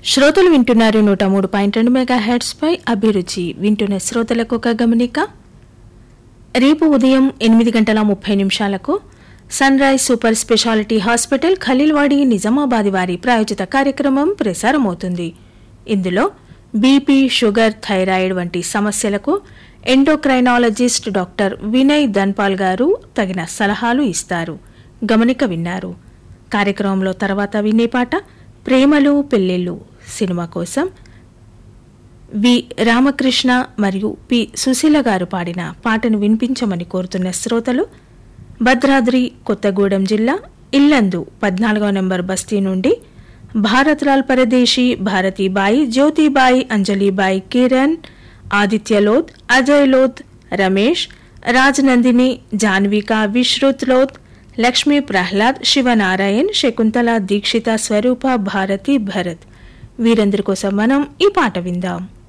శ్రోతలు వింటున్నారు నూట మూడు పాయింట్ రెండు మెగా హెడ్స్ పై అభిరుచి వింటున్న శ్రోతలకు ఒక గమనిక రేపు ఉదయం ఎనిమిది గంటల ముప్పై నిమిషాలకు sunrise super speciality hospital Khaleelwadi Nizamabad వారి ప్రాయోజిత కార్యక్రమం ప్రసారమవుతుంది ఇందులో బీపీ షుగర్ థైరాయిడ్ వంటి సమస్యలకు ఎండోక్రైనాలజిస్ట్ డాక్టర్ వినయ్ ధన్పాల్ గారు తగిన సలహాలు ఇస్తారు గమనిక విన్నారు కార్యక్రమంలో తర్వాత వినే పాట ప్రేమలు పెళ్ళిళ్ళు సినిమా కోసం వి రామకృష్ణ మరియు పి సుశీల గారు పాడిన పాటను వినిపించమని కోరుతున్న శ్రోతలు భద్రాద్రి కొత్తగూడెం జిల్లా ఇల్లందు పద్నాలుగవ నెంబర్ బస్తీ నుండి భారత్లాల్ పరదేశీ భారతీబాయి జ్యోతిబాయి అంజలిబాయి కిరణ్ ఆదిత్య లోత్ అజయ్ లోత్ రమేష్ రాజనందిని జాన్విక విశ్రుత్ లోత్ లక్ష్మీ ప్రహ్లాద్ శివనారాయణ్ శకుంతల దీక్షిత స్వరూప భారతి భరత్ వీరందరి కోసం మనం ఈ పాట విందాం